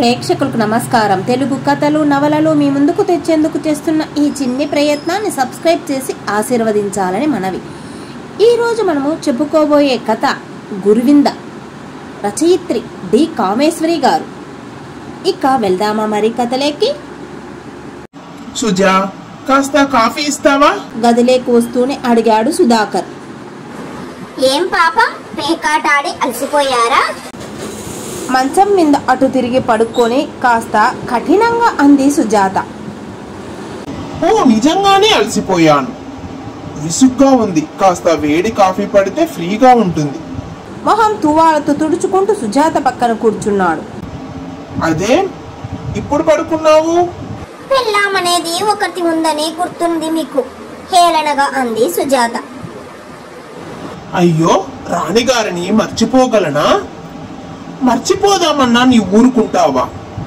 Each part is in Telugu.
ప్రేక్షకులకు నమస్కారం తెలుగు కథలు నవలలు మీ ముందుకు తెచ్చేందుకు చేస్తున్న ఈ చిన్ని ప్రయత్నాన్ని సబ్స్క్రైబ్ చేసి ఆశీర్వదించాలని మనవి ఈరోజు మనము చెప్పుకోబోయే కథ గురువింద రచయిత్రి డి కామేశ్వరి గారు ఇక వెళ్దామా మరి కథలేకి సుజా కాస్త కాఫీ ఇస్తావా గదిలేకి వస్తూనే అడిగాడు సుధాకర్ ఏం పాపం పేకాటాడి అలసిపోయారా మంచం మీద అటు తిరిగి పడుకొని కాస్త కఠినంగా అంది సుజాత ఓ నిజంగానే అలసిపోయాను విసుగ్గా ఉంది కాస్త వేడి కాఫీ పడితే ఫ్రీగా ఉంటుంది మొహం తువాలతో తుడుచుకుంటూ సుజాత పక్కన కూర్చున్నాడు అదే ఇప్పుడు పడుకున్నావు పెళ్ళామనేది ఒకటి ఉందని గుర్తుంది మీకు హేళనగా అంది సుజాత అయ్యో రాణిగారిని మర్చిపోగలనా మర్చిపోదామన్నా నీ ఊరుకుంటావా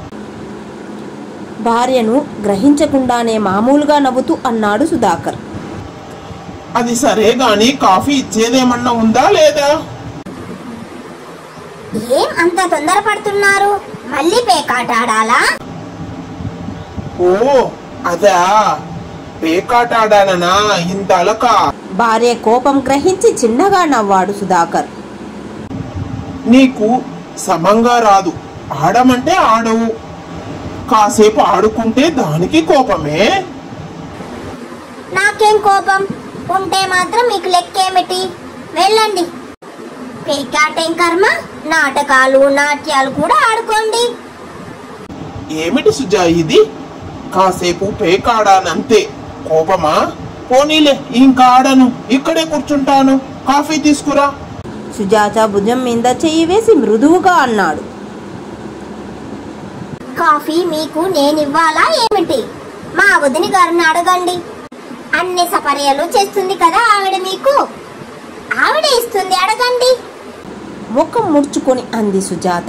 భార్యను గ్రహించకుండానే మామూలుగా నవ్వుతూ అన్నాడు సుధాకర్ అది సరే గాని కాఫీ ఇచ్చేదేమన్నా ఉందా లేదా ఏం అంత తొందరపడుతున్నారు మళ్ళీ పేకాటాడాలా ఓ అదా పేకాటాడాననా ఇంత అలక భార్య కోపం గ్రహించి చిన్నగా నవ్వాడు సుధాకర్ నీకు సమంగా రాదు ఆడమంటే ఆడవు కాసేపు ఆడుకుంటే దానికి కోపమే నాకేం కోపం ఉంటే మాత్రం మీకు లెక్కేమిటి వెళ్ళండి పేకాటేం కర్మ నాటకాలు నాట్యాలు కూడా ఆడుకోండి ఏమిటి సుజా ఇది కాసేపు పేకాడానంతే కోపమా పోనీలే ఇంకా ఆడను ఇక్కడే కూర్చుంటాను కాఫీ తీసుకురా సుజాత భుజం మీద చెయ్యి వేసి మృదువుగా అన్నాడు కాఫీ మీకు నేనివ్వాలా ఏమిటి మా వదిన గారిని అడగండి అన్ని సపర్యలు చేస్తుంది కదా ఆవిడ మీకు ఆవిడ ఇస్తుంది అడగండి ముఖం ముడుచుకొని అంది సుజాత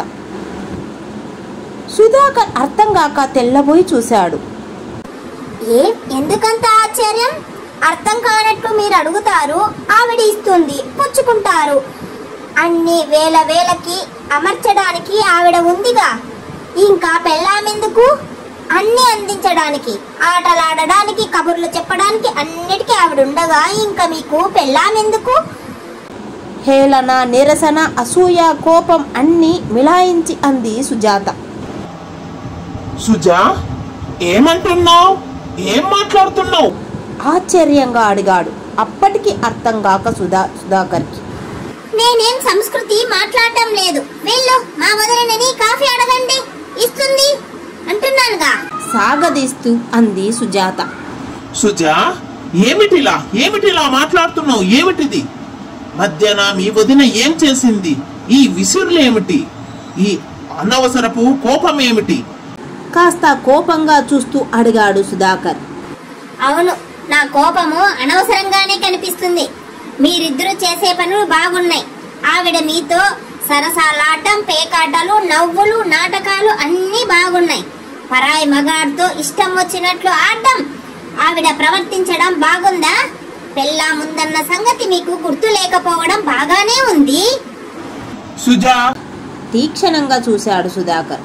సుధాకర్ అర్థం కాక తెల్లబోయి చూశాడు ఏ ఎందుకంత ఆశ్చర్యం అర్థం కానట్టు మీరు అడుగుతారు ఆవిడ ఇస్తుంది పుచ్చుకుంటారు అన్ని వేల వేలకి అమర్చడానికి ఆవిడ ఉందిగా ఇంకా పెళ్ళామెందుకు అన్ని అందించడానికి ఆటలాడడానికి కబుర్లు చెప్పడానికి అన్నిటికీ ఆవిడ ఉండగా ఇంకా మీకు పెళ్ళామెందుకు హేళన నిరసన అసూయ కోపం అన్నీ మిలాయించి అంది సుజాత సుజా ఏమంటున్నావు ఏం మాట్లాడుతున్నావు ఆశ్చర్యంగా అడిగాడు అప్పటికి అర్థం కాక సుధా సుధాకర్కి నేనేం సంస్కృతి మాట్లాడటం లేదు వెళ్ళు మా వదినని కాఫీ అడగండి ఇస్తుంది అంటున్నానుగా సాగదీస్తూ అంది సుజాత సుజా ఏమిటిలా ఏమిటిలా మాట్లాడుతున్నావు ఏమిటిది మధ్యాహ్న మీ వదిన ఏం చేసింది ఈ విసురులు ఏమిటి ఈ అనవసరపు కోపం ఏమిటి కాస్త కోపంగా చూస్తూ అడిగాడు సుధాకర్ అవును నా కోపము అనవసరంగానే కనిపిస్తుంది మీరిద్దరూ చేసే పనులు బాగున్నాయి ఆవిడ మీతో సరసాలాటం పేకాటలు నవ్వులు నాటకాలు అన్నీ బాగున్నాయి పరాయి మగాడితో ఇష్టం వచ్చినట్లు ఆడడం ఆవిడ ప్రవర్తించడం బాగుందా పెళ్ళా ముందన్న సంగతి మీకు గుర్తు లేకపోవడం బాగానే ఉంది సుజా తీక్షణంగా చూశాడు సుధాకర్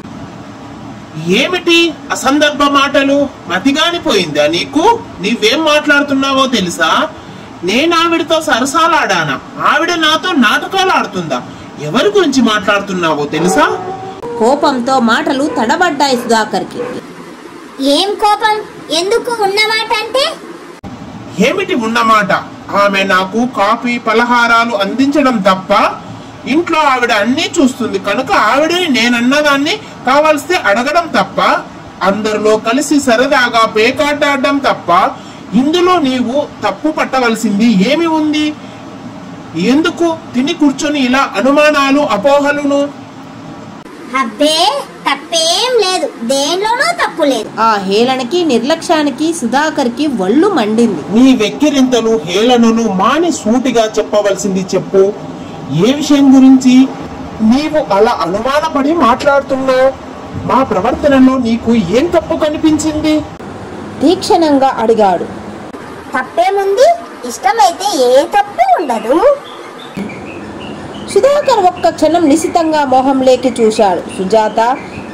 ఏమిటి అసందర్భ మాటలు మతిగానిపోయిందా నీకు నీవేం మాట్లాడుతున్నావో తెలుసా నేను ఆవిడతో సరసాలాడానా ఆవిడ నాతో నాటకాలు ఆడుతుందా ఎవరి గురించి మాట్లాడుతున్నావో తెలుసా కోపంతో మాటలు తడబడ్డాయి సుధాకర్కి ఏం కోపం ఎందుకు ఉన్నమాట అంటే ఏమిటి ఉన్నమాట ఆమె నాకు కాఫీ పలహారాలు అందించడం తప్ప ఇంట్లో ఆవిడ అన్నీ చూస్తుంది కనుక ఆవిడని నేనన్నదాన్ని కావలిస్తే అడగడం తప్ప అందరిలో కలిసి సరదాగా పేకాటాడడం తప్ప ఇందులో నీవు తప్పు పట్టవలసింది ఏమి ఉంది ఎందుకు తిని కూర్చొని ఇలా అనుమానాలు అపోహలును అబ్బే తప్పేం లేదు దేనిలోనూ తప్పు లేదు ఆ హేళనకి నిర్లక్ష్యానికి సుధాకర్కి ఒళ్ళు మండింది నీ వెక్కిరింతలు హేళనలు మాని సూటిగా చెప్పవలసింది చెప్పు ఏ విషయం గురించి నీవు అలా అనుమానపడి మాట్లాడుతున్నావు మా ప్రవర్తనలో నీకు ఏం తప్పు కనిపించింది తీక్షణంగా అడిగాడు తప్పేముంది ఇష్టమైతే ఏ తప్పు ఉండదు సుధాకర్ ఒక్క క్షణం నిశితంగా మొహంలోకి చూశాడు సుజాత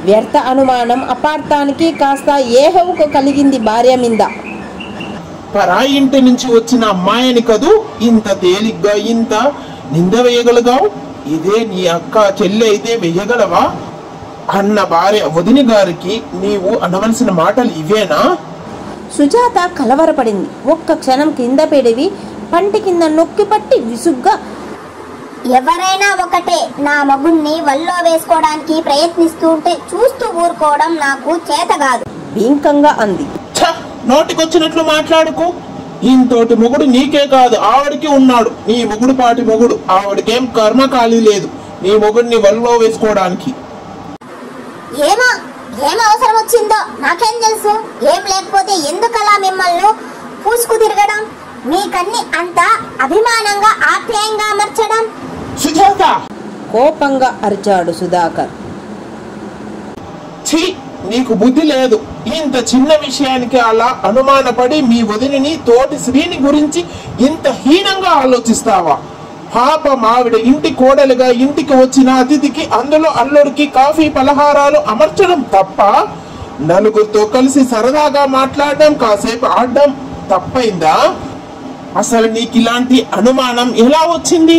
వ్యర్థ అనుమానం అపార్థానికి కాస్త ఏహవుకు కలిగింది భార్య మీద పరాయి ఇంటి నుంచి వచ్చిన అమ్మాయిని కదూ ఇంత తేలిగ్గా ఇంత నింద వేయగలగావు ఇదే నీ అక్క చెల్లి అయితే వేయగలవా అన్న భార్య వదిన గారికి నీవు అనవలసిన మాటలు ఇవేనా సుజాత కలవరపడింది ఒక్క క్షణం కింద పెడివి పంటి కింద నొక్కి పట్టి విసుగ్గా ఎవరైనా ఒకటే నా మగుణ్ణి వల్లో వేసుకోవడానికి ప్రయత్నిస్తూ ఉంటే చూస్తూ ఊరుకోవడం నాకు చేత కాదు భీంకంగా అంది ఛ! నోటికొచ్చినట్లు మాట్లాడుకు ఇంతోటి మొగుడు నీకే కాదు ఆవిడికి ఉన్నాడు నీ మొగుడు పాటి మొగుడు ఆవిడకేం కర్మ ఖాళీ లేదు నీ మొగుడిని వల్లో వేసుకోవడానికి ఏమో ఏం అవసరం వచ్చిందో నాకేం తెలుసు ఏం లేకపోతే ఎందుకలా మిమ్మల్ని పూసుకు తిరగడం మీకన్ని అంత అభిమానంగా ఆప్యాయంగా అమర్చడం సుజాత కోపంగా అరిచాడు సుధాకర్ ఛీ నీకు బుద్ధి లేదు ఇంత చిన్న విషయానికి అలా అనుమానపడి మీ వదిలిని తోటి శ్రీని గురించి ఇంత హీనంగా ఆలోచిస్తావా పాప మావిడ ఇంటి కోడలుగా ఇంటికి వచ్చిన అతిథికి అందులో అల్లుడికి కాఫీ పలహారాలు అమర్చడం తప్ప నలుగురితో కలిసి సరదాగా మాట్లాడడం కాసేపు ఆడడం తప్పైందా అసలు నీకు ఇలాంటి అనుమానం ఎలా వచ్చింది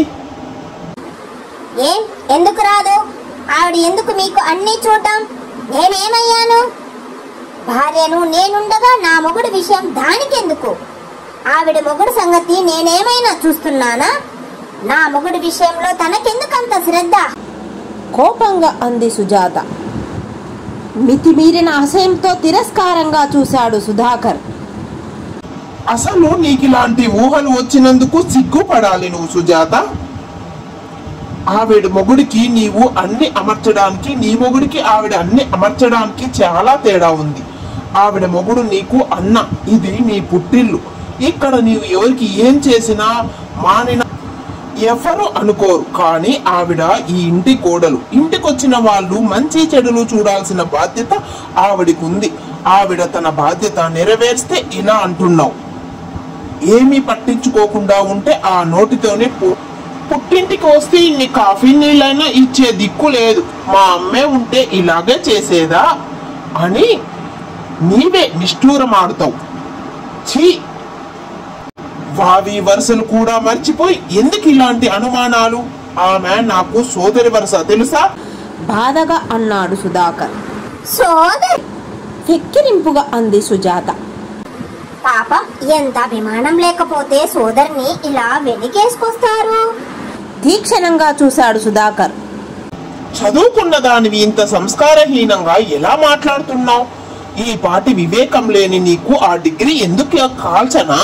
ఏం ఎందుకు రాదు ఆవిడ ఎందుకు మీకు అన్ని చూడటం నేనేమయ్యాను భార్యను నేనుండగా నా మొగుడు విషయం దానికెందుకు ఆవిడ మొగుడు సంగతి నేనేమైనా చూస్తున్నానా నా మొగుడు విషయంలో తనకెందుకంత శ్రద్ధ కోపంగా అంది సుజాత మితిమీరిన అసహ్యంతో తిరస్కారంగా చూశాడు సుధాకర్ అసలు నీకు ఇలాంటి ఊహలు వచ్చినందుకు సిగ్గుపడాలి నువ్వు సుజాత ఆవిడ మొగుడికి నీవు అన్ని అమర్చడానికి నీ మొగుడికి ఆవిడ అన్ని అమర్చడానికి చాలా తేడా ఉంది ఆవిడ మొగుడు నీకు అన్న ఇది నీ పుట్టిల్లు ఇక్కడ నీవు ఎవరికి ఏం చేసినా మానిన ఎవరు అనుకోరు కానీ ఆవిడ ఈ ఇంటి కోడలు ఇంటికొచ్చిన వాళ్ళు మంచి చెడులు చూడాల్సిన బాధ్యత ఆవిడికి ఉంది ఆవిడ తన బాధ్యత నెరవేర్స్తే ఇలా అంటున్నావు ఏమీ పట్టించుకోకుండా ఉంటే ఆ నోటితోనే పు- పుట్టింటికి వస్తే ఇన్ని కాఫీ నీళ్ళైనా ఇచ్చే దిక్కు లేదు మా అమ్మే ఉంటే ఇలాగే చేసేదా అని నీవే నిష్ఠూరమాడుతావు ఛీ వావి వరుసలు కూడా మర్చిపోయి ఎందుకు ఇలాంటి అనుమానాలు ఆమె నాకు సోదరి వరుస తెలుసా బాధగా అన్నాడు సుధాకర్ సోదరి వెక్కిరింపుగా అంది సుజాత పాపం ఎంత అభిమానం లేకపోతే సోదరిని ఇలా వెనకేసుకొస్తారు తీక్షణంగా చూశాడు సుధాకర్ చదువుకున్న దానివి ఇంత సంస్కారహీనంగా ఎలా మాట్లాడుతున్నావు ఈ పాటి వివేకం లేని నీకు ఆ డిగ్రీ ఎందుకు కాల్చనా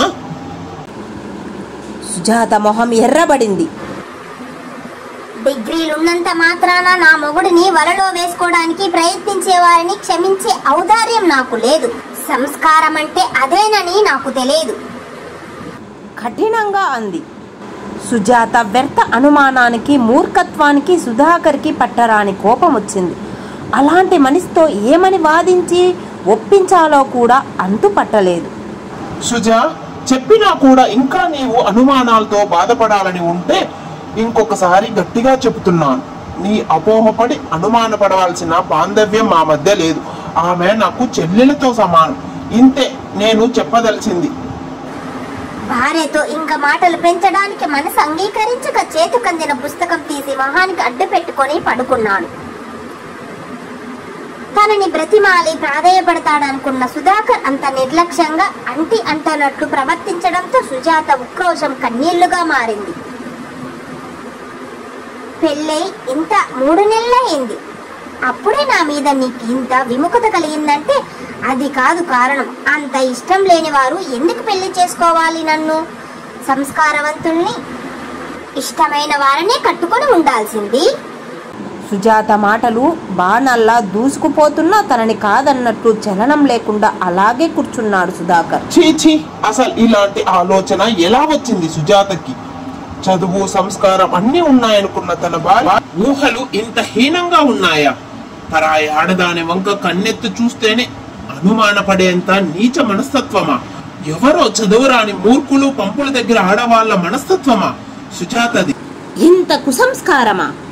సుజాత మొహం ఎర్రబడింది డిగ్రీలున్నంత మాత్రాన నా మొగుడిని వలలో వేసుకోవడానికి ప్రయత్నించే వారిని క్షమించే ఔదార్యం నాకు లేదు సంస్కారం అంటే అదేనని నాకు తెలియదు కఠినంగా అంది సుజాత వ్యర్థ అనుమానానికి మూర్ఖత్వానికి సుధాకర్కి పట్టరాని కోపం వచ్చింది అలాంటి మనిషితో ఏమని వాదించి ఒప్పించాలో కూడా అంతు పట్టలేదు సుజా చెప్పినా కూడా ఇంకా నీవు అనుమానాలతో బాధపడాలని ఉంటే ఇంకొకసారి గట్టిగా చెబుతున్నాను నీ అపోహపడి అనుమానపడవలసిన బాంధవ్యం మా మధ్య లేదు ఆమె నాకు చెల్లెలతో సమానం ఇంతే నేను చెప్పదలిచింది భార్యతో ఇంకా మాటలు పెంచడానికి మనసు అంగీకరించక చేతుకందిన పుస్తకం తీసి మొహానికి అడ్డు పెట్టుకొని పడుకున్నాడు తనని బ్రతిమాలి ప్రాధేయపడతాడనుకున్న సుధాకర్ అంత నిర్లక్ష్యంగా అంటి అంటనట్లు ప్రవర్తించడంతో సుజాత ఉక్రోషం కన్నీళ్లుగా మారింది పెళ్ళై ఇంత మూడు నెలలైంది అప్పుడే నా మీద నీకు ఇంత విముఖత కలిగిందంటే అది కాదు కారణం అంత ఇష్టం లేని వారు ఎందుకు పెళ్లి చేసుకోవాలి నన్ను సంస్కారవంతుల్ని ఇష్టమైన వారనే కట్టుకొని ఉండాల్సింది సుజాత మాటలు బాణల్లా దూసుకుపోతున్నా తనని కాదన్నట్టు చలనం లేకుండా అలాగే కూర్చున్నాడు సుధాకర్ చీచి అసలు ఇలాంటి ఆలోచన ఎలా వచ్చింది సుజాతకి చదువు సంస్కారం అన్ని ఉన్నాయనుకున్న తన భార్య ఊహలు ఇంత హీనంగా ఉన్నాయా పరాయి ఆడదాని వంక కన్నెత్తి చూస్తేనే అనుమానపడేంత నీచ మనస్తత్వమా ఎవరో చదువురాని మూర్ఖులు పంపుల దగ్గర ఆడవాళ్ళ మనస్తత్వమా సుజాతది ఇంత కుసంస్కారమా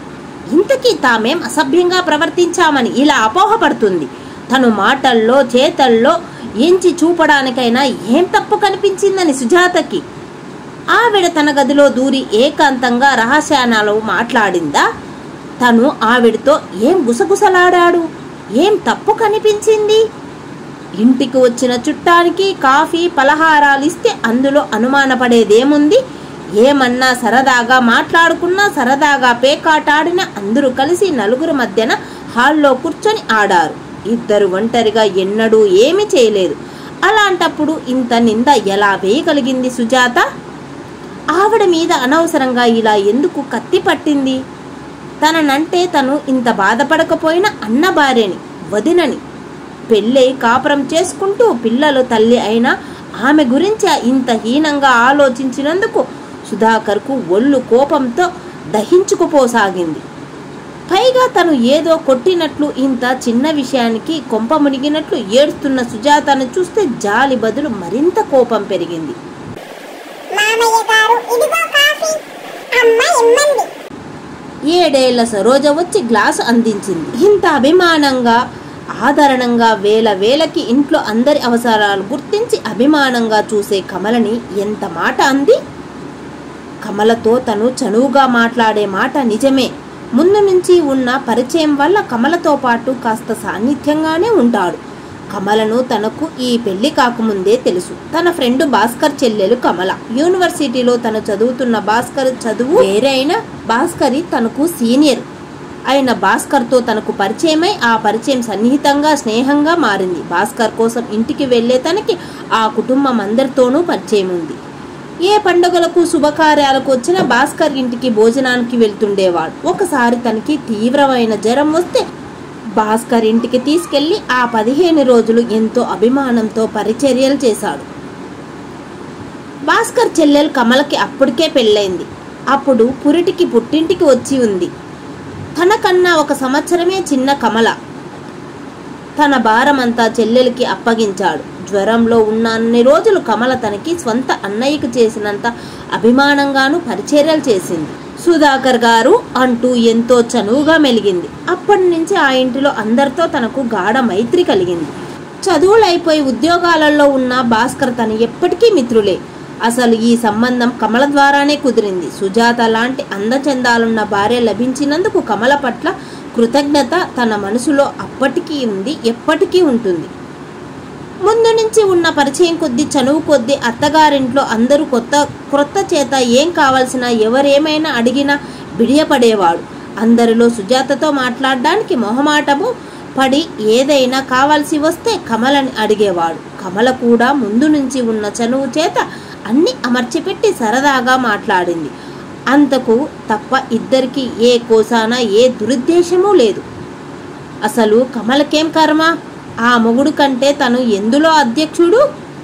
ఇంతకీ తామేం అసభ్యంగా ప్రవర్తించామని ఇలా అపోహపడుతుంది తను మాటల్లో చేతల్లో ఎంచి చూపడానికైనా ఏం తప్పు కనిపించిందని సుజాతకి ఆవిడ తన గదిలో దూరి ఏకాంతంగా రహస్యానాలు మాట్లాడిందా తను ఆవిడతో ఏం గుసగుసలాడాడు ఏం తప్పు కనిపించింది ఇంటికి వచ్చిన చుట్టానికి కాఫీ పలహారాలు ఇస్తే అందులో అనుమానపడేదేముంది ఏమన్నా సరదాగా మాట్లాడుకున్నా సరదాగా పేకాటాడినా అందరూ కలిసి నలుగురు మధ్యన హాల్లో కూర్చొని ఆడారు ఇద్దరు ఒంటరిగా ఎన్నడూ ఏమీ చేయలేదు అలాంటప్పుడు ఇంత నింద ఎలా వేయగలిగింది సుజాత ఆవిడ మీద అనవసరంగా ఇలా ఎందుకు కత్తి పట్టింది తననంటే తను ఇంత బాధపడకపోయినా అన్న భార్యని వదినని పెళ్ళై కాపురం చేసుకుంటూ పిల్లలు తల్లి అయినా ఆమె గురించి ఇంత హీనంగా ఆలోచించినందుకు సుధాకర్కు ఒళ్ళు కోపంతో దహించుకుపోసాగింది పైగా తను ఏదో కొట్టినట్లు ఇంత చిన్న విషయానికి కొంప మునిగినట్లు ఏడుస్తున్న సుజాతను చూస్తే జాలి బదులు మరింత కోపం పెరిగింది మామయ్య గారు ఇదిగో కాఫీ అమ్మ ఇమ్మంది ఏడేళ్ల సరోజ వచ్చి గ్లాసు అందించింది ఇంత అభిమానంగా ఆదరణంగా వేల వేలకి ఇంట్లో అందరి అవసరాలు గుర్తించి అభిమానంగా చూసే కమలని ఎంత మాట అంది కమలతో తను చనువుగా మాట్లాడే మాట నిజమే ముందు నుంచి ఉన్న పరిచయం వల్ల కమలతో పాటు కాస్త సాన్నిధ్యంగానే ఉంటాడు కమలను తనకు ఈ పెళ్లి కాకముందే తెలుసు తన ఫ్రెండ్ భాస్కర్ చెల్లెలు కమల యూనివర్సిటీలో తను చదువుతున్న భాస్కర్ చదువు వేరైన భాస్కరి తనకు సీనియర్ అయిన భాస్కర్తో తనకు పరిచయమై ఆ పరిచయం సన్నిహితంగా స్నేహంగా మారింది భాస్కర్ కోసం ఇంటికి వెళ్లే తనకి ఆ కుటుంబం అందరితోనూ పరిచయం ఉంది ఏ పండుగలకు శుభకార్యాలకు వచ్చిన భాస్కర్ ఇంటికి భోజనానికి వెళ్తుండేవాడు ఒకసారి తనకి తీవ్రమైన జ్వరం వస్తే భాస్కర్ ఇంటికి తీసుకెళ్లి ఆ పదిహేను రోజులు ఎంతో అభిమానంతో పరిచర్యలు చేశాడు భాస్కర్ చెల్లెలు కమలకి అప్పటికే పెళ్ళైంది అప్పుడు పురిటికి పుట్టింటికి వచ్చి ఉంది తనకన్నా ఒక సంవత్సరమే చిన్న కమల తన భారమంతా చెల్లెలికి అప్పగించాడు జ్వరంలో ఉన్న అన్ని రోజులు కమల తనకి స్వంత అన్నయ్యకు చేసినంత అభిమానంగాను పరిచర్యలు చేసింది సుధాకర్ గారు అంటూ ఎంతో చనువుగా మెలిగింది అప్పటి నుంచి ఆ ఇంటిలో అందరితో తనకు గాఢ మైత్రి కలిగింది చదువులు అయిపోయి ఉద్యోగాలలో ఉన్న భాస్కర్ తను ఎప్పటికీ మిత్రులే అసలు ఈ సంబంధం కమల ద్వారానే కుదిరింది సుజాత లాంటి అందచందాలున్న భార్య లభించినందుకు కమల పట్ల కృతజ్ఞత తన మనసులో అప్పటికీ ఉంది ఎప్పటికీ ఉంటుంది ముందు నుంచి ఉన్న పరిచయం కొద్దీ చనువు కొద్దీ అత్తగారింట్లో అందరూ కొత్త క్రొత్త చేత ఏం కావాల్సిన ఎవరేమైనా అడిగినా బిడియపడేవాడు అందరిలో సుజాతతో మాట్లాడడానికి మొహమాటము పడి ఏదైనా కావాల్సి వస్తే కమలని అడిగేవాడు కమల కూడా ముందు నుంచి ఉన్న చనువు చేత అన్ని అమర్చిపెట్టి సరదాగా మాట్లాడింది అంతకు తప్ప ఇద్దరికి ఏ కోసాన ఏ దురుద్దేశమూ లేదు అసలు కమలకేం కర్మ ఆ మొగుడు కంటే తను ఎందులో అధ్యక్షుడు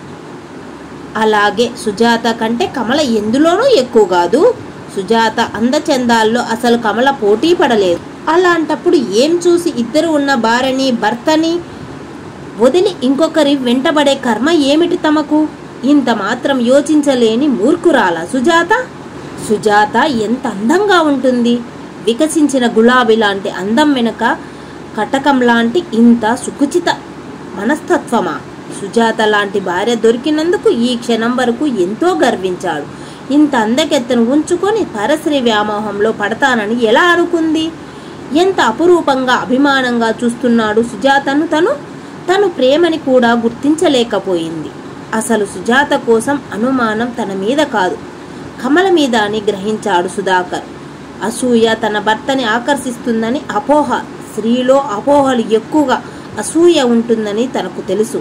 అలాగే సుజాత కంటే కమల ఎందులోనూ ఎక్కువ కాదు సుజాత అందచందాల్లో అసలు కమల పోటీ పడలేదు అలాంటప్పుడు ఏం చూసి ఇద్దరు ఉన్న భార్యని భర్తని వదిలి ఇంకొకరి వెంటబడే కర్మ ఏమిటి తమకు ఇంత మాత్రం యోచించలేని మూర్ఖురాల సుజాత సుజాత ఎంత అందంగా ఉంటుంది వికసించిన గులాబీ లాంటి అందం వెనుక కటకం లాంటి ఇంత సుకుచిత మనస్తత్వమా సుజాత లాంటి భార్య దొరికినందుకు ఈ క్షణం వరకు ఎంతో గర్వించాడు ఇంత అందకెత్తను ఉంచుకొని పరశ్రీ వ్యామోహంలో పడతానని ఎలా అనుకుంది ఎంత అపురూపంగా అభిమానంగా చూస్తున్నాడు సుజాతను తను తను ప్రేమని కూడా గుర్తించలేకపోయింది అసలు సుజాత కోసం అనుమానం తన మీద కాదు కమల మీద అని గ్రహించాడు సుధాకర్ అసూయ తన భర్తని ఆకర్షిస్తుందని అపోహ స్త్రీలో అపోహలు ఎక్కువగా అసూయ ఉంటుందని తనకు తెలుసు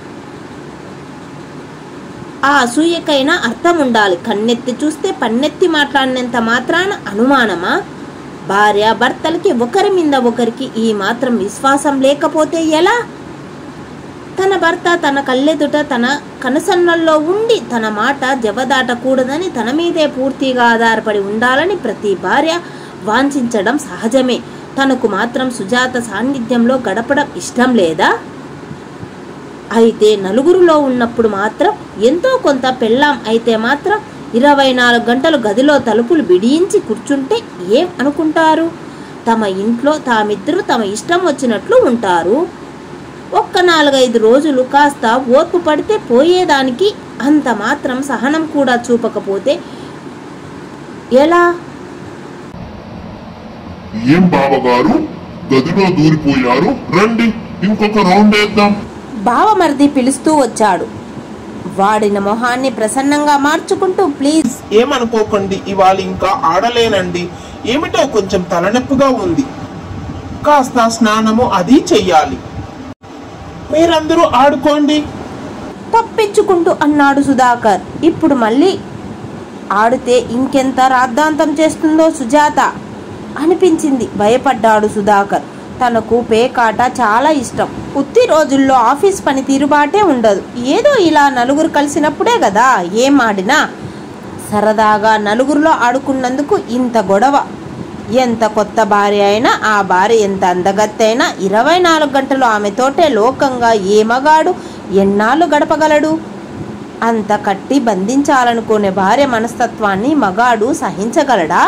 ఆ అసూయకైనా అర్థం ఉండాలి కన్నెత్తి చూస్తే పన్నెత్తి మాట్లాడినంత మాత్రాన అనుమానమా భార్య భర్తలకి ఒకరి మీద ఒకరికి ఈ మాత్రం విశ్వాసం లేకపోతే ఎలా తన భర్త తన కళ్ళెదుట తన కనుసన్నల్లో ఉండి తన మాట జవదాటకూడదని తన మీదే పూర్తిగా ఆధారపడి ఉండాలని ప్రతి భార్య వాంఛించడం సహజమే తనకు మాత్రం సుజాత సాన్నిధ్యంలో గడపడం ఇష్టం లేదా అయితే నలుగురిలో ఉన్నప్పుడు మాత్రం ఎంతో కొంత పెళ్ళాం అయితే మాత్రం ఇరవై నాలుగు గంటలు గదిలో తలుపులు బిడియించి కూర్చుంటే ఏం అనుకుంటారు తమ ఇంట్లో తామిద్దరూ తమ ఇష్టం వచ్చినట్లు ఉంటారు ఒక్క నాలుగైదు రోజులు కాస్త ఓర్పు పడితే పోయేదానికి అంత మాత్రం సహనం కూడా చూపకపోతే ఎలా ఏం బావగారు గదిలో దూరిపోయారు రండి ఇంకొక రౌండ్ వేద్దాం బావమరిది పిలుస్తూ వచ్చాడు వాడిన మొహాన్ని ప్రసన్నంగా మార్చుకుంటూ ప్లీజ్ ఏమనుకోకండి ఇవాళ ఇంకా ఆడలేనండి ఏమిటో కొంచెం తలనొప్పిగా ఉంది కాస్త స్నానము అది చెయ్యాలి మీరందరూ ఆడుకోండి తప్పించుకుంటూ అన్నాడు సుధాకర్ ఇప్పుడు మళ్ళీ ఆడితే ఇంకెంత రాద్ధాంతం చేస్తుందో సుజాత అనిపించింది భయపడ్డాడు సుధాకర్ తనకు పేకాట చాలా ఇష్టం ఉత్తి రోజుల్లో ఆఫీస్ పని తీరుబాటే ఉండదు ఏదో ఇలా నలుగురు కలిసినప్పుడే కదా ఏం ఆడినా సరదాగా నలుగురిలో ఆడుకున్నందుకు ఇంత గొడవ ఎంత కొత్త భార్య అయినా ఆ భార్య ఎంత అందగత్తె అయినా ఇరవై నాలుగు గంటలు ఆమెతోటే లోకంగా ఏ మగాడు ఎన్నాళ్ళు గడపగలడు అంత కట్టి బంధించాలనుకునే భార్య మనస్తత్వాన్ని మగాడు సహించగలడా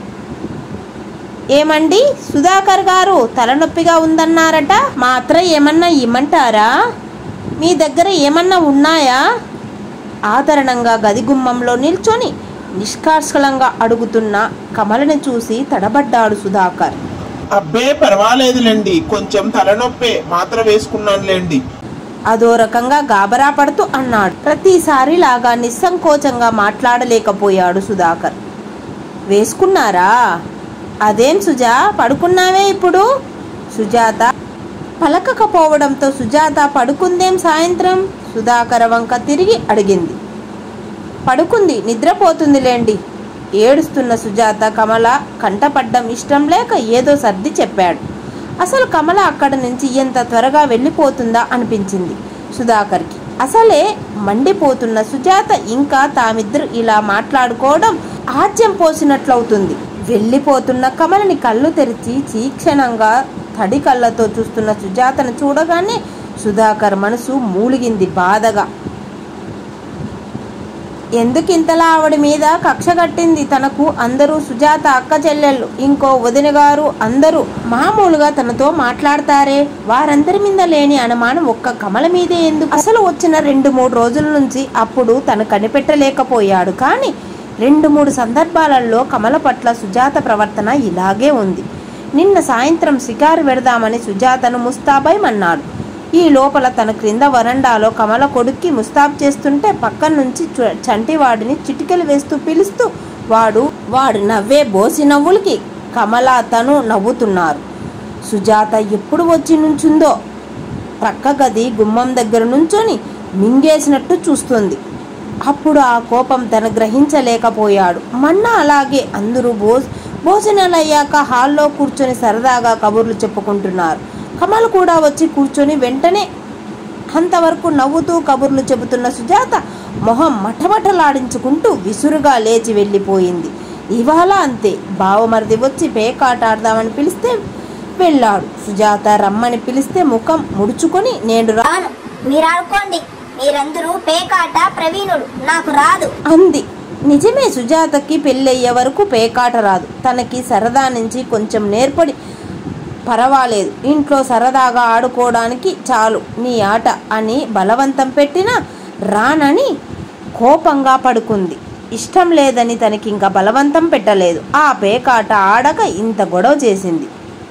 ఏమండి సుధాకర్ గారు తలనొప్పిగా ఉందన్నారట మాత్ర ఏమన్నా ఇమ్మంటారా మీ దగ్గర ఏమన్నా ఉన్నాయా ఆదరణంగా గది గుమ్మంలో నిల్చొని నిష్కార్షలంగా అడుగుతున్న కమలని చూసి తడబడ్డాడు సుధాకర్ అబ్బే పర్వాలేదులేండి కొంచెం తలనొప్పే మాత్ర వేసుకున్నానులేండి అదో రకంగా గాబరా పడుతూ అన్నాడు ప్రతిసారి లాగా నిస్సంకోచంగా మాట్లాడలేకపోయాడు సుధాకర్ వేసుకున్నారా అదేం సుజా పడుకున్నావే ఇప్పుడు సుజాత పలకకపోవడంతో సుజాత పడుకుందేం సాయంత్రం సుధాకర వంక తిరిగి అడిగింది పడుకుంది నిద్రపోతుందిలేండి ఏడుస్తున్న సుజాత కమల కంటపడ్డం ఇష్టం లేక ఏదో సర్ది చెప్పాడు అసలు కమల అక్కడ నుంచి ఎంత త్వరగా వెళ్ళిపోతుందా అనిపించింది సుధాకర్కి అసలే మండిపోతున్న సుజాత ఇంకా తామిద్దరు ఇలా మాట్లాడుకోవడం ఆజ్యం పోసినట్లవుతుంది వెళ్ళిపోతున్న కమలని కళ్ళు తెరిచి చీక్షణంగా తడి కళ్ళతో చూస్తున్న సుజాతను చూడగానే సుధాకర్ మనసు మూలిగింది బాధగా ఎందుకింతలా ఆవిడ మీద కక్ష కట్టింది తనకు అందరూ సుజాత అక్క చెల్లెళ్ళు ఇంకో వదిన గారు అందరూ మామూలుగా తనతో మాట్లాడతారే వారందరి మీద లేని అనుమానం ఒక్క కమల మీదే ఎందుకు అసలు వచ్చిన రెండు మూడు రోజుల నుంచి అప్పుడు తను కనిపెట్టలేకపోయాడు కానీ రెండు మూడు సందర్భాలలో కమల పట్ల సుజాత ప్రవర్తన ఇలాగే ఉంది నిన్న సాయంత్రం షికారు పెడదామని సుజాతను ముస్తాబైమన్నాడు ఈ లోపల తన క్రింద వరండాలో కమల కొడుక్కి ముస్తాబ్ చేస్తుంటే పక్కన నుంచి చు- చంటివాడిని చిటికెలు వేస్తూ పిలుస్తూ వాడు వాడు నవ్వే బోసి నవ్వులకి కమల తను నవ్వుతున్నారు సుజాత ఎప్పుడు వచ్చి నుంచుందో ప్రక్క గది గుమ్మం దగ్గర నుంచొని మింగేసినట్టు చూస్తుంది అప్పుడు ఆ కోపం తను గ్రహించలేకపోయాడు మన్న అలాగే అందరూ భో భోజనాలు అయ్యాక హాల్లో కూర్చొని సరదాగా కబుర్లు చెప్పుకుంటున్నారు కమల్ కూడా వచ్చి కూర్చొని వెంటనే అంతవరకు నవ్వుతూ కబుర్లు చెబుతున్న సుజాత మొహం మఠమఠలాడించుకుంటూ విసురుగా లేచి వెళ్ళిపోయింది ఇవాళ అంతే బావమరిది వచ్చి పేకాట ఆడదామని పిలిస్తే వెళ్ళాడు సుజాత రమ్మని పిలిస్తే ముఖం ముడుచుకొని నేను రా రాను మీరు ఆడుకోండి మీరందరూ పేకాట ప్రవీణుడు నాకు రాదు అంది నిజమే సుజాతకి పెళ్ళయ్యే వరకు పేకాట రాదు తనకి సరదా నుంచి కొంచెం నేర్పడి పర్వాలేదు ఇంట్లో సరదాగా ఆడుకోవడానికి చాలు నీ ఆట అని బలవంతం పెట్టినా రానని కోపంగా పడుకుంది ఇష్టం లేదని తనకి ఇంకా బలవంతం పెట్టలేదు ఆ పేకాట ఆడక ఇంత గొడవ చేసింది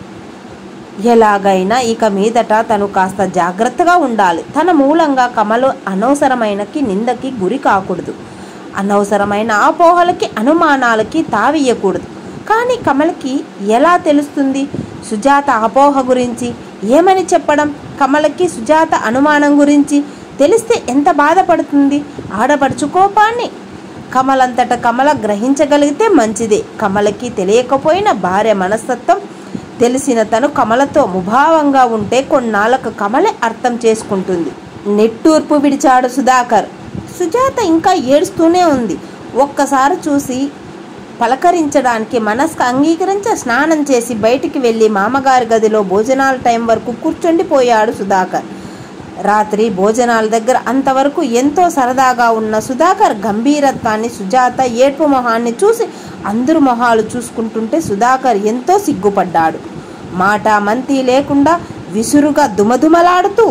ఎలాగైనా ఇక మీదట తను కాస్త జాగ్రత్తగా ఉండాలి తన మూలంగా కమలు అనవసరమైనకి నిందకి గురి కాకూడదు అనవసరమైన అపోహలకి అనుమానాలకి తావియ్యకూడదు కానీ కమలకి ఎలా తెలుస్తుంది సుజాత అపోహ గురించి ఏమని చెప్పడం కమలకి సుజాత అనుమానం గురించి తెలిస్తే ఎంత బాధపడుతుంది ఆడపడుచు కోపాన్ని కమలంతట కమల గ్రహించగలిగితే మంచిదే కమలకి తెలియకపోయిన భార్య మనస్తత్వం తెలిసిన తను కమలతో ముభావంగా ఉంటే కొన్నాళ్ళకు కమలే అర్థం చేసుకుంటుంది నెట్టూర్పు విడిచాడు సుధాకర్ సుజాత ఇంకా ఏడుస్తూనే ఉంది ఒక్కసారి చూసి పలకరించడానికి మనస్కు అంగీకరించ స్నానం చేసి బయటికి వెళ్ళి మామగారి గదిలో భోజనాల టైం వరకు కూర్చుండిపోయాడు సుధాకర్ రాత్రి భోజనాల దగ్గర అంతవరకు ఎంతో సరదాగా ఉన్న సుధాకర్ గంభీరత్వాన్ని సుజాత ఏడ్పు మొహాన్ని చూసి అందరు మొహాలు చూసుకుంటుంటే సుధాకర్ ఎంతో సిగ్గుపడ్డాడు మాట మంతి లేకుండా విసురుగా దుమదుమలాడుతూ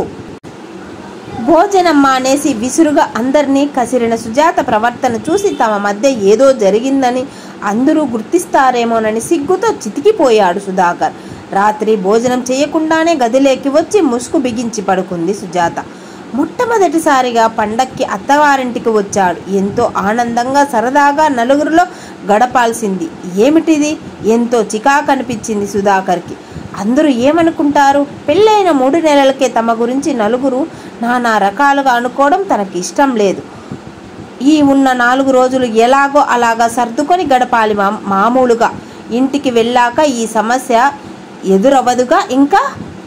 భోజనం మానేసి విసురుగా అందరినీ కసిరిన సుజాత ప్రవర్తన చూసి తమ మధ్య ఏదో జరిగిందని అందరూ గుర్తిస్తారేమోనని సిగ్గుతో చితికిపోయాడు సుధాకర్ రాత్రి భోజనం చేయకుండానే గదిలోకి వచ్చి ముసుగు బిగించి పడుకుంది సుజాత మొట్టమొదటిసారిగా పండక్కి అత్తవారింటికి వచ్చాడు ఎంతో ఆనందంగా సరదాగా నలుగురిలో గడపాల్సింది ఏమిటిది ఎంతో చికాకు అనిపించింది సుధాకర్కి అందరూ ఏమనుకుంటారు పెళ్ళైన మూడు నెలలకే తమ గురించి నలుగురు నానా రకాలుగా అనుకోవడం తనకి ఇష్టం లేదు ఈ ఉన్న నాలుగు రోజులు ఎలాగో అలాగా సర్దుకొని గడపాలి మా మామూలుగా ఇంటికి వెళ్ళాక ఈ సమస్య ఎదురవ్వదుగా ఇంకా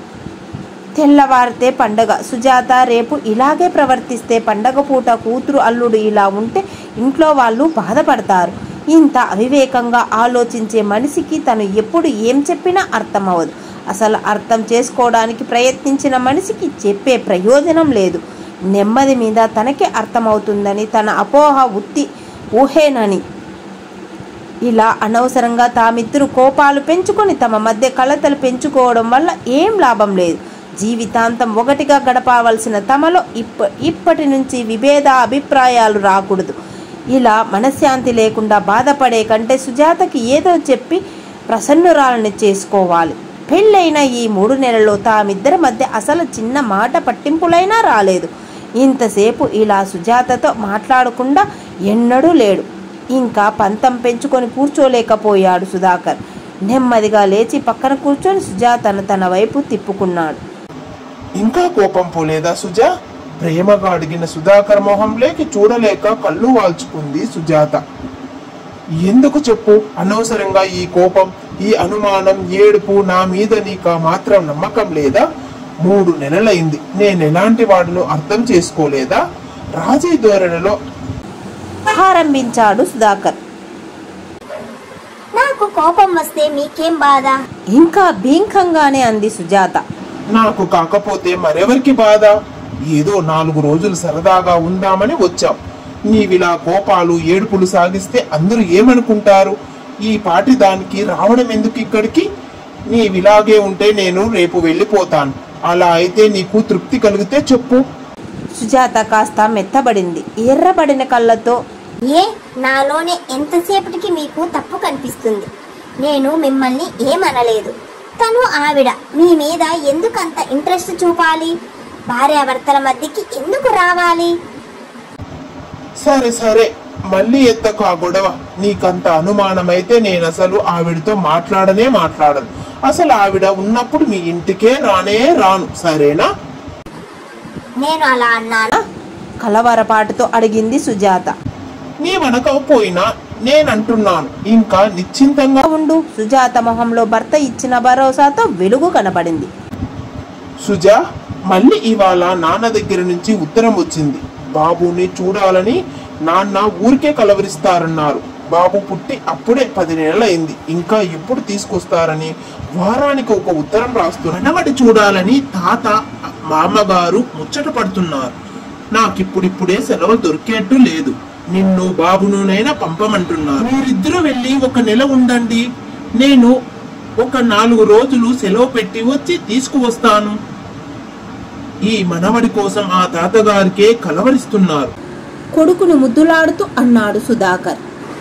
తెల్లవారితే పండగ సుజాత రేపు ఇలాగే ప్రవర్తిస్తే పండగ పూట కూతురు అల్లుడు ఇలా ఉంటే ఇంట్లో వాళ్ళు బాధపడతారు ఇంత అవివేకంగా ఆలోచించే మనిషికి తను ఎప్పుడు ఏం చెప్పినా అర్థమవ్వదు అసలు అర్థం చేసుకోవడానికి ప్రయత్నించిన మనిషికి చెప్పే ప్రయోజనం లేదు నెమ్మది మీద తనకే అర్థమవుతుందని తన అపోహ ఉత్తి ఊహేనని ఇలా అనవసరంగా తామిద్దరు కోపాలు పెంచుకొని తమ మధ్య కలతలు పెంచుకోవడం వల్ల ఏం లాభం లేదు జీవితాంతం ఒకటిగా గడపవలసిన తమలో ఇప్ప ఇప్పటి నుంచి విభేద అభిప్రాయాలు రాకూడదు ఇలా మనశ్శాంతి లేకుండా బాధపడే కంటే సుజాతకి ఏదో చెప్పి ప్రసన్నురాలని చేసుకోవాలి పెళ్ళైన ఈ మూడు నెలల్లో తామిద్దరి మధ్య అసలు చిన్న మాట పట్టింపులైనా రాలేదు ఇంతసేపు ఇలా సుజాతతో మాట్లాడకుండా ఎన్నడూ లేడు ఇంకా పంతం పెంచుకొని కూర్చోలేకపోయాడు సుధాకర్ నెమ్మదిగా లేచి పక్కన కూర్చొని సుజాతను తన వైపు తిప్పుకున్నాడు ఇంకా కోపం పోలేదా సుజా ప్రేమగా అడిగిన సుధాకర్ మొహంలోకి చూడలేక కళ్ళు వాల్చుకుంది సుజాత ఎందుకు చెప్పు అనవసరంగా ఈ కోపం ఈ అనుమానం ఏడుపు నా మీద నీకు మాత్రం నమ్మకం లేదా మూడు నెలలైంది నేను ఎలాంటి వాడినో అర్థం చేసుకోలేదా రాజీ ధోరణిలో ఆరంభించాడు సుధాకర్ నాకు కోపం వస్తే మీకేం బాధ ఇంకా భీంకంగానే అంది సుజాత నాకు కాకపోతే మరెవరికి బాధ ఏదో నాలుగు రోజులు సరదాగా ఉందామని వచ్చాం నీవిలా కోపాలు ఏడుపులు సాగిస్తే అందరూ ఏమనుకుంటారు ఈ పాటి దానికి రావడం ఎందుకు ఇక్కడికి నీవిలాగే ఉంటే నేను రేపు వెళ్ళిపోతాను అలా అయితే నీకు తృప్తి కలిగితే చెప్పు సుజాత కాస్త మెత్తబడింది ఎర్రబడిన కళ్ళతో ఏ నాలోనే ఎంతసేపటికి మీకు తప్పు కనిపిస్తుంది నేను మిమ్మల్ని ఏమనలేదు తను ఆవిడ మీ మీద ఎందుకంత ఇంట్రెస్ట్ చూపాలి భార్యాభర్తల మధ్యకి ఎందుకు రావాలి సరే సరే మళ్ళీ ఎత్తకు ఆ గొడవ నీకంత అనుమానమైతే నేను అసలు ఆవిడతో మాట్లాడనే మాట్లాడను అసలు ఆవిడ ఉన్నప్పుడు మీ ఇంటికే రానే రాను సరేనా నేను అలా అన్నాను కలవరపాటుతో అడిగింది సుజాత నీవనకపోయినా నేనంటున్నాను ఇంకా నిశ్చింతంగా ఉండు సుజాత మొహంలో భర్త ఇచ్చిన భరోసాతో వెలుగు కనపడింది సుజా మళ్ళీ ఇవాళ నాన్న దగ్గర నుంచి ఉత్తరం వచ్చింది బాబుని చూడాలని నాన్న ఊరికే కలవరిస్తారన్నారు బాబు పుట్టి అప్పుడే పది నెలలైంది ఇంకా ఎప్పుడు తీసుకొస్తారని వారానికి ఒక ఉత్తరం రాస్తున్నారు మనవడి చూడాలని తాత మామగారు ముచ్చట పడుతున్నారు నాకిప్పుడిప్పుడే సెలవు దొరికేట్టు లేదు నిన్ను బాబునునైనా పంపమంటున్నారు మీరిద్దరూ వెళ్ళి ఒక నెల ఉండండి నేను ఒక నాలుగు రోజులు సెలవు పెట్టి వచ్చి తీసుకువస్తాను ఈ మనవడి కోసం ఆ తాతగారికే కలవరిస్తున్నారు కొడుకును ముద్దులాడుతూ అన్నాడు సుధాకర్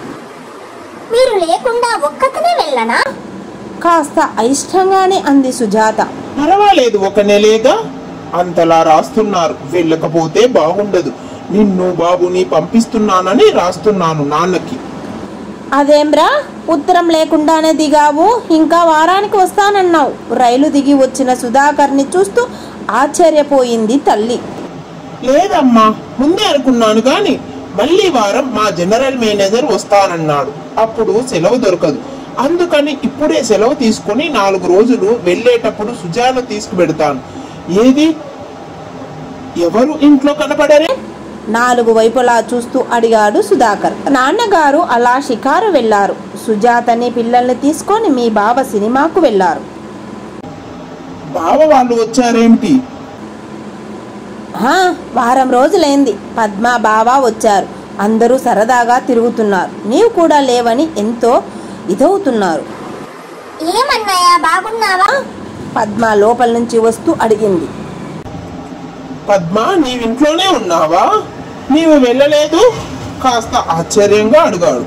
మీరు లేకుండా ఒక్కతనే వెళ్ళనా కాస్త అయిష్టంగానే అంది సుజాత పర్వాలేదు ఒక నెలేగా అంతలా రాస్తున్నారు వెళ్ళకపోతే బాగుండదు నిన్ను బాబుని పంపిస్తున్నానని రాస్తున్నాను నాన్నకి అదేంరా ఉత్తరం లేకుండానే దిగావు ఇంకా వారానికి వస్తానన్నావు రైలు దిగి వచ్చిన సుధాకర్ని చూస్తూ ఆశ్చర్యపోయింది తల్లి లేదమ్మా ముందే అనుకున్నాను గాని మళ్ళీ వారం మా జనరల్ మేనేజర్ వస్తానన్నాడు అప్పుడు సెలవు దొరకదు అందుకని ఇప్పుడే సెలవు తీసుకొని నాలుగు రోజులు వెళ్ళేటప్పుడు సుజాను తీసుకుపెడతాను ఏది ఎవరు ఇంట్లో కనపడరే నాలుగు వైపులా చూస్తూ అడిగాడు సుధాకర్ నాన్నగారు అలా షికారు వెళ్లారు సుజాతని పిల్లల్ని తీసుకొని మీ బావ సినిమాకు వెళ్లారు బావ వాళ్ళు వచ్చారేమిటి "ఆ, వారం రోజులైంది పద్మ బావ వచ్చారు అందరూ సరదాగా తిరుగుతున్నారు నీవు కూడా లేవని ఎంతో ఇదవుతున్నారు ఏమన్నాయా బాగున్నావా పద్మ లోపల నుంచి వస్తూ అడిగింది పద్మ నీవింట్లోనే ఉన్నావా నీవు వెళ్ళలేదు కాస్త ఆశ్చర్యంగా అడిగాడు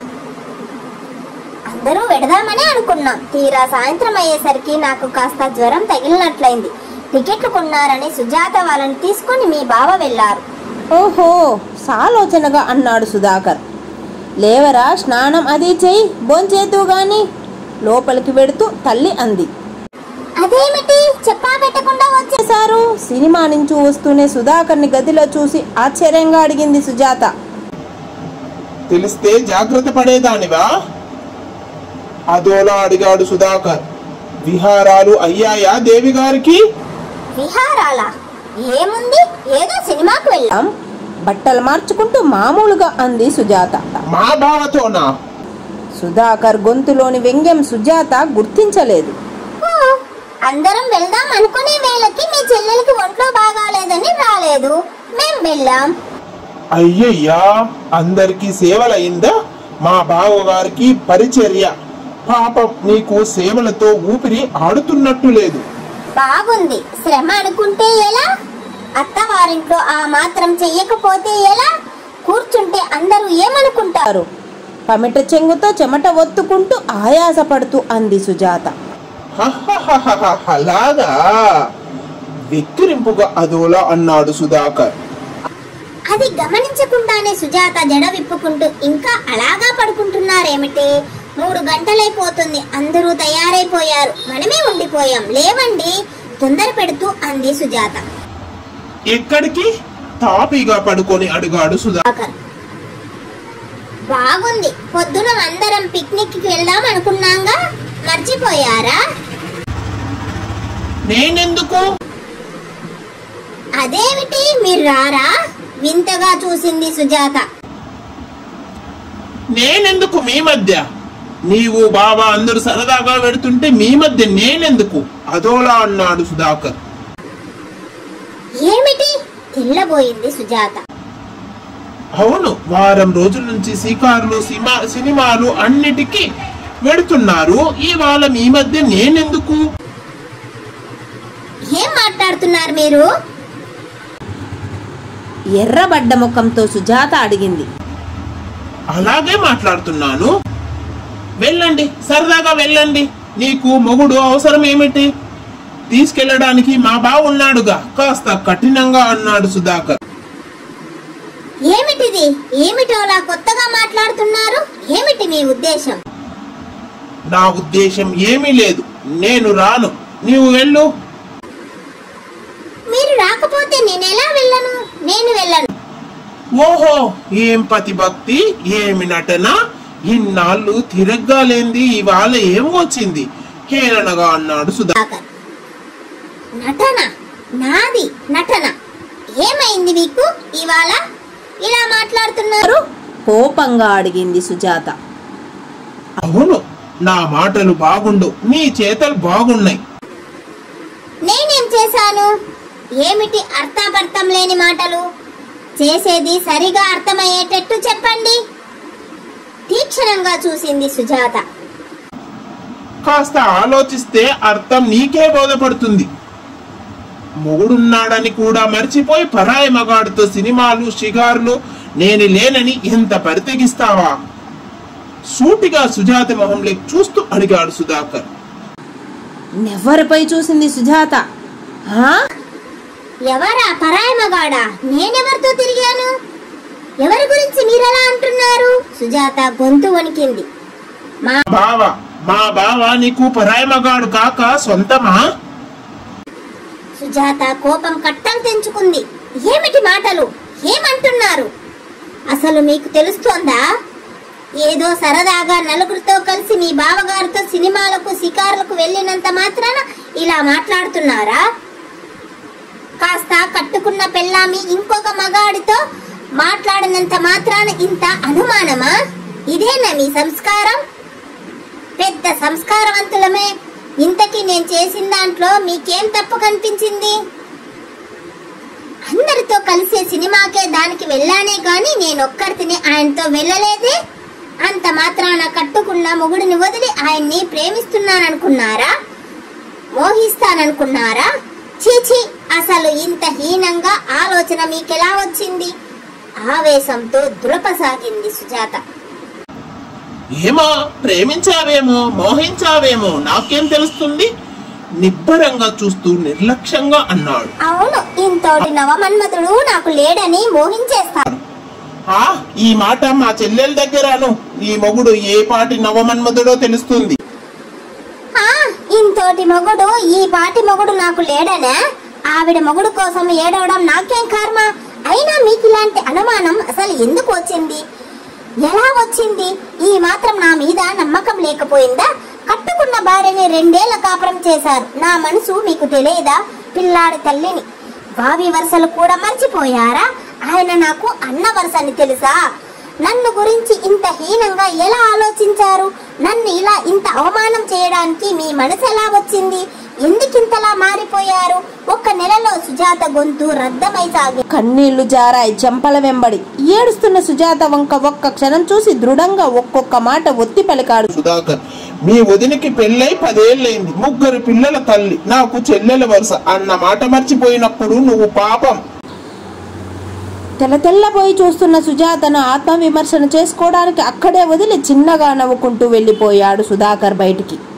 అందరూ వెడదామని అనుకున్నాం తీరా సాయంత్రం అయ్యేసరికి నాకు కాస్త జ్వరం తగిలినట్లయింది టికెట్లు కొన్నారని సుజాత వాళ్ళని తీసుకొని మీ బావ వెళ్ళారు ఓహో సాలోచనగా అన్నాడు సుధాకర్ లేవరా స్నానం అది చెయ్యి భోంచేద్దు గాని లోపలికి వెడుతూ తల్లి అంది అదేమిటి చెప్పా పెట్టకుండా వచ్చే చేశారు సినిమా నుంచి వస్తూనే సుధాకర్ని గదిలో చూసి ఆశ్చర్యంగా అడిగింది సుజాత తెలిస్తే జాగ్రత్త పడేదానివా అదోలా అడిగాడు సుధాకర్ విహారాలు అయ్యాయా దేవి గారికి విహారాల ఏముంది ఏదో సినిమాకు వెళ్ళాం "ఆం, బట్టలు మార్చుకుంటూ మామూలుగా అంది సుజాత మా బావతోనా సుధాకర్ గొంతులోని వ్యంగ్యం సుజాత గుర్తించలేదు ఓ, అందరం వెళ్దాం అనుకునే వేళకి మీ చెల్లెలకి ఒంట్లో బాగాలేదని రాలేదు మేం వెళ్ళాం అయ్యయ్యా అందరికి సేవలయిందా మా బావగారికి పరిచర్య పాపం నీకు సేవలతో ఊపిరి ఆడుతున్నట్టు లేదు బాగుంది శ్రమ అనుకుంటే ఎలా అత్తవారింట్లో ఆ మాత్రం చెయ్యకపోతే ఎలా కూర్చుంటే అందరూ ఏమనుకుంటారు పమిట చెంగుతో చెమట ఒత్తుకుంటూ ఆయాసపడుతూ అంది సుజాత హహహహహ, అలాగా వెక్కిరింపుగా అదోలా అన్నాడు సుధాకర్ అది గమనించకుండానే సుజాత జడ విప్పుకుంటూ ఇంకా అలాగా పడుకుంటున్నారేమిటి మూడు గంటలైపోతుంది అందరూ తయారైపోయారు మనమే ఉండిపోయాం లేవండి తొందర పెడుతూ అంది సుజాత ఎక్కడికి తాపీగా పడుకొని అడిగాడు సుధా సుధాకర్ బాగుంది పొద్దున అందరం పిక్నిక్ కి వెళ్దాం అనుకున్నాంగా మర్చిపోయారా నేనెందుకు అదేమిటి మీరు రారా వింతగా చూసింది సుజాత నేనెందుకు మీ మధ్య నీవు బాబా అందరూ సరదాగా వెడుతుంటే మీ మధ్య నేనెందుకు అదోలా అన్నాడు సుధాకర్ ఏమిటి తెల్లబోయింది సుజాత అవును వారం రోజుల నుంచి షికారులు సినిమా సినిమాలు అన్నిటికీ వెడుతున్నారు ఇవాళ మీ మధ్య నేనెందుకు ఏం మాట్లాడుతున్నారు మీరు ఎర్రబడ్డ ముఖంతో సుజాత అడిగింది అలాగే మాట్లాడుతున్నాను వెళ్ళండి సరదాగా వెళ్ళండి నీకు మొగుడు అవసరం ఏమిటి తీసుకెళ్ళడానికి మా బావ ఉన్నాడుగా కాస్త కఠినంగా అన్నాడు సుధాకర్ ఏమిటిది ఏమిటో అలా కొత్తగా మాట్లాడుతున్నారు ఏమిటి మీ ఉద్దేశం నా ఉద్దేశం ఏమీ లేదు నేను రాను నీవు వెళ్ళు మీరు రాకపోతే నేను ఎలా వెళ్ళను నేను వెళ్ళను ఓహో ఏం పతి భక్తి ఏమి నటన ఇన్నాళ్ళు తిరగ్గాలేంది ఇవాళ ఏం వచ్చింది హేళనగా అన్నాడు సుధా సుధాకర్ నటన నాది నటన ఏమైంది మీకు ఇవాళ ఇలా మాట్లాడుతున్నారు కోపంగా అడిగింది సుజాత అవును నా మాటలు బాగుండు నీ చేతలు బాగున్నాయి నేనేం చేశాను ఏమిటి అర్థాపర్థం లేని మాటలు చేసేది సరిగా అర్థమయ్యేటట్టు చెప్పండి తీక్షణంగా చూసింది సుజాత కాస్త ఆలోచిస్తే అర్థం నీకే బోధపడుతుంది మొగుడున్నాడని కూడా మర్చిపోయి పరాయి మగాడితో సినిమాలు షిగార్లు నేను లేనని ఎంత పరితెగిస్తావా సూటిగా సుజాత మొహంలోకి చూస్తూ అడిగాడు సుధాకర్ నెవ్వరిపై చూసింది సుజాత "హా? ఎవరా పరాయి మగాడా నేనెవరితో తిరిగాను ఎవరి గురించి మీరలా అంటున్నారు సుజాత గొంతు వణికింది మా బావ మా బావ నీకు పరాయి మగాడు కాక సొంతమా సుజాత కోపం కట్టం తెంచుకుంది ఏమిటి మాటలు ఏమంటున్నారు అసలు మీకు తెలుస్తోందా ఏదో సరదాగా నలుగురితో కలిసి మీ బావగారితో సినిమాలకు షికారులకు వెళ్ళినంత మాత్రాన ఇలా మాట్లాడుతున్నారా కాస్త కట్టుకున్న పెళ్ళామి ఇంకొక మగాడితో మాట్లాడినంత మాత్రాన ఇంత అనుమానమా ఇదేనా మీ సంస్కారం పెద్ద సంస్కారవంతులమే ఇంతకీ నేను చేసిన దాంట్లో మీకేం తప్పు కనిపించింది అందరూ కలిసే సినిమాకే దానికి వెళ్ళానే గాని నేనొక్కడిని ఆయనతో వెళ్ళలేదే అంత మాత్రాన కట్టుకున్న మొగుడిని వదిలి ఆయన్ని ప్రేమిస్తున్నాననుకున్నారా మోహిస్తాననుకున్నారా చీచి అసలు ఇంత హీనంగా ఆలోచన మీకెలా వచ్చింది ఆవేశంతో దులపసాగింది సుజాత ఏమో ప్రేమించావేమో మోహించావేమో నాకేం తెలుస్తుంది నిబ్బరంగా చూస్తూ నిర్లక్ష్యంగా అన్నాడు అవును ఇంతోటి నవమన్మధుడు నాకు లేడని మోహించేస్తాను ఆ ఈ మాట మా చెల్లెల దగ్గరను ఈ మొగుడు ఏ పాటి నవమన్మధుడో తెలుస్తుంది ఆ, ఇంతోటి మొగుడు ఈ పాటి మొగుడు నాకు లేడనే ఆవిడ మొగుడు కోసం ఏడవడం నాకేం కర్మ అయినా మీకు ఇలాంటి అనుమానం అసలు ఎందుకు వచ్చింది ఎలా వచ్చింది ఈ మాత్రం నా మీద నమ్మకం లేకపోయిందా కట్టుకున్న భార్యని రెండేళ్ల కాపురం చేశారు నా మనసు మీకు తెలియదా పిల్లాడి తల్లిని బావి వరుసలు కూడా మర్చిపోయారా ఆయన నాకు అన్న వరుసని తెలుసా నన్ను గురించి ఇంత హీనంగా ఎలా ఆలోచించారు నన్ను ఇలా ఇంత అవమానం చేయడానికి మీ మనసు ఎలా వచ్చింది ఎందుకింతలా మారిపోయారు ఒక్క నెలలో సుజాత గొంతు రద్దమై సాగి కన్నీళ్లు జారాయి చెంపల వెంబడి ఏడుస్తున్న సుజాత వంక ఒక్క క్షణం చూసి దృఢంగా ఒక్కొక్క మాట ఒత్తి పలికాడు సుధాకర్ మీ వదినికి పెళ్ళై పదేళ్ళైంది ముగ్గురు పిల్లల తల్లి నాకు చెల్లెల వరుస అన్న మాట మర్చిపోయినప్పుడు నువ్వు పాపం తెల్ల తెల్లబోయి చూస్తున్న సుజాతను ఆత్మవిమర్శన చేసుకోవడానికి అక్కడే వదిలి చిన్నగా నవ్వుకుంటూ వెళ్ళిపోయాడు సుధాకర్ బయటికి